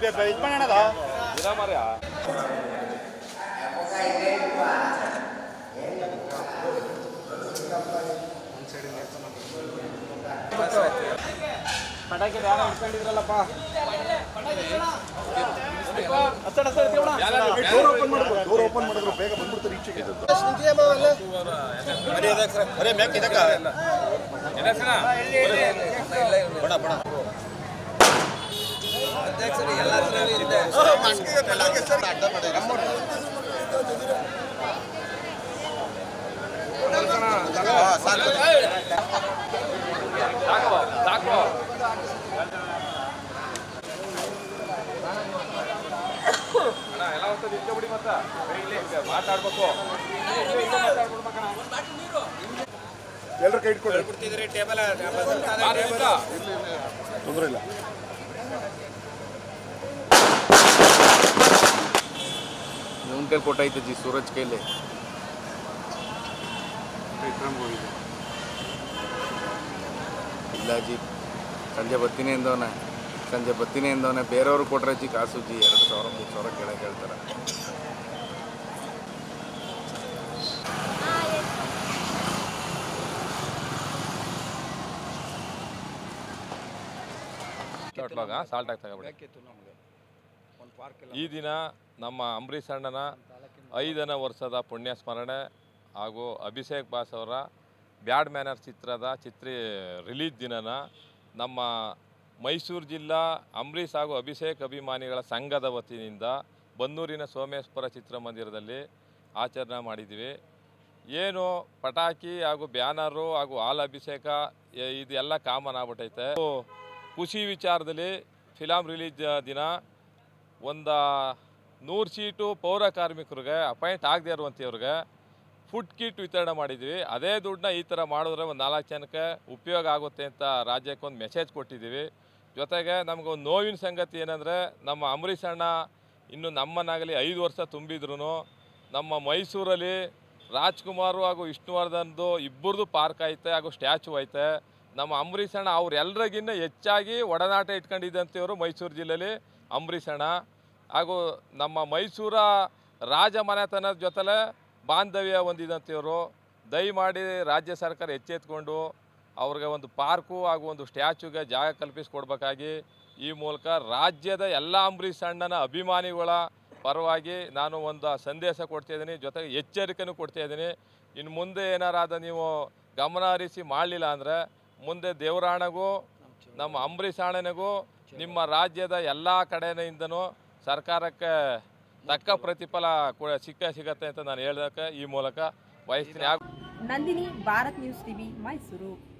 ಇದು ಮಾಡೋಣ door open ಮಾಡಿದ್ರು ಡೋರ್ ಓಪನ್ ಮಾಡಿದ್ರು ಬೇಗ ಬಂದ್ಬಿಡ್ತಾರೆ ಈಚೆಗೆ ಅರೆ ಮ್ಯಾಕ್ ಇದಕ್ಕ ಬಡ ಬಡ ಮಾತಾಡ್ಬೇಕು ಎಲ್ಲರ ಕೈ ಇಟ್ಕೊಳ್ಳಿ ತೊಂದರೆ ಇಲ್ಲ ಇವನ್ ಕೈಲಿ ಕೊಟ್ಟೈತೆ ಜಿ ಸೂರಜ್ ಕೈಲಿ ಇಲ್ಲ ಜಿ ಸಂಜೆ ಬರ್ತೀನಿ ಎಂದವನೆ ಸಂಜೆ ಬರ್ತೀನಿ ಎಂದವನೆ ಬೇರೆಯವ್ರು ಕೊಟ್ರೆ ಜಿ ಕಾಸು ಜಿ ಎರಡು ಸಾವಿರ ಮೂರು ಸಾವಿರ ಕೆಳಗೆ ಹೇಳ್ತಾರೆ ಸಾಲ್ಟ್ ಆಗ್ತಾ ಈ ದಿನ ನಮ್ಮ ಅಂಬರೀಷ್ ಅಣ್ಣನ ಐದನೇ ವರ್ಷದ ಪುಣ್ಯ ಸ್ಮರಣೆ ಹಾಗೂ ಅಭಿಷೇಕ್ ಬಾಸ್ ಅವರ ಬ್ಯಾಡ್ ಮ್ಯಾನರ್ ಚಿತ್ರದ ಚಿತ್ರ ರಿಲೀಸ್ ದಿನನ ನಮ್ಮ ಮೈಸೂರು ಜಿಲ್ಲಾ ಅಂಬರೀಷ್ ಹಾಗೂ ಅಭಿಷೇಕ್ ಅಭಿಮಾನಿಗಳ ಸಂಘದ ವತಿಯಿಂದ ಬನ್ನೂರಿನ ಸೋಮೇಶ್ವರ ಚಿತ್ರಮಂದಿರದಲ್ಲಿ ಆಚರಣೆ ಮಾಡಿದ್ದೀವಿ ಏನು ಪಟಾಕಿ ಹಾಗೂ ಬ್ಯಾನರು ಹಾಗೂ ಹಾಲ್ ಅಭಿಷೇಕ ಎ- ಇದೆಲ್ಲ ಕಾಮನ್ ಆಗ್ಬಿಟ್ಟೈತೆ ಖುಷಿ ವಿಚಾರದಲ್ಲಿ ಫಿಲಾಮ್ ರಿಲೀಸ್ ದಿನ ಒಂದು ನೂರು ಸೀಟು ಪೌರ ಕಾರ್ಮಿಕರಿಗೆ ಅಪಾಯಿಂಟ್ ಆಗದೆ ಇರುವಂಥವ್ರಿಗೆ ಫುಡ್ ಕಿಟ್ ವಿತರಣೆ ಮಾಡಿದ್ವಿ ಅದೇ ದುಡ್ಡನ್ನ ಈ ಥರ ಮಾಡಿದ್ರೆ ಒಂದು ನಾಲ್ಕು ಜನಕ್ಕೆ ಉಪಯೋಗ ಆಗುತ್ತೆ ಅಂತ ರಾಜ್ಯಕ್ಕೆ ಒಂದು ಮೆಸೇಜ್ ಕೊಟ್ಟಿದ್ದೀವಿ ಜೊತೆಗೆ ನಮ್ಗೆ ಒಂದು ನೋವಿನ ಸಂಗತಿ ಏನಂದರೆ ನಮ್ಮ ಅಂಬರೀಷ್ ಅಣ್ಣ ಇನ್ನು ನಮ್ಮನ್ನಾಗಲಿ ಐದು ವರ್ಷ ತುಂಬಿದ್ರು ನಮ್ಮ ಮೈಸೂರಲ್ಲಿ ರಾಜ್ಕುಮಾರು ಹಾಗೂ ವಿಷ್ಣುವರ್ಧನ್ದು ಇಬ್ಬರದು ಪಾರ್ಕ್ ಐತೆ ಹಾಗೂ ಸ್ಟ್ಯಾಚು ಐತೆ ನಮ್ಮ ಅಂಬರೀಷ್ ಅಣ್ಣ ಅವ್ರೆಲ್ರಿಗಿನ್ನ ಹೆಚ್ಚಾಗಿ ಒಡನಾಟ ಇಟ್ಕೊಂಡಿದ್ದಂಥವ್ರು ಮೈಸೂರು ಜಿಲ್ಲೆಯಲ್ಲಿ ಅಂಬರೀಷ್ ಅಣ್ಣ ಹಾಗೂ ನಮ್ಮ ಮೈಸೂರ ರಾಜ ಮನೆತನದ ಜೊತೆಲೆ ಬಾಂಧವ್ಯ ಹೊಂದಿದಂಥವ್ರು ದಯಮಾಡಿ ರಾಜ್ಯ ಸರ್ಕಾರ ಎಚ್ಚೆತ್ಕೊಂಡು ಅವ್ರಿಗೆ ಒಂದು ಪಾರ್ಕು ಹಾಗೂ ಒಂದು ಸ್ಟ್ಯಾಚುಗೆ ಜಾಗ ಕಲ್ಪಿಸ್ಕೊಡ್ಬೇಕಾಗಿ ಈ ಮೂಲಕ ರಾಜ್ಯದ ಎಲ್ಲ ಅಂಬರೀಷ್ ಅಣ್ಣನ ಅಭಿಮಾನಿಗಳ ಪರವಾಗಿ ನಾನು ಒಂದು ಸಂದೇಶ ಕೊಡ್ತಾ ಇದ್ದೀನಿ ಜೊತೆಗೆ ಎಚ್ಚರಿಕೆನೂ ಕೊಡ್ತಾ ಇದ್ದೀನಿ ಇನ್ನು ಮುಂದೆ ಏನಾರಾದ ನೀವು ಗಮನ ಹರಿಸಿ ಮಾಡಲಿಲ್ಲ ಅಂದರೆ ಮುಂದೆ ದೇವರಾಣಗೂ ನಮ್ಮ ಅಂಬರೀಷ್ ಅಣ್ಣನಿಗೂ ನಿಮ್ಮ ರಾಜ್ಯದ ಎಲ್ಲ ಕಡೆಯಿಂದನೂ ಸರ್ಕಾರಕ್ಕೆ ತಕ್ಕ ಪ್ರತಿಫಲ ಕೂಡ ಸಿಕ್ಕ ಸಿಗತ್ತೆ ಅಂತ ನಾನು ಹೇಳೋದಕ್ಕೆ ಈ ಮೂಲಕ ಬಯಸ್ತೀನಿ ಹಾಗೂ ನಂದಿನಿ ಭಾರತ್ ನ್ಯೂಸ್ ಟಿವಿ ಮೈಸೂರು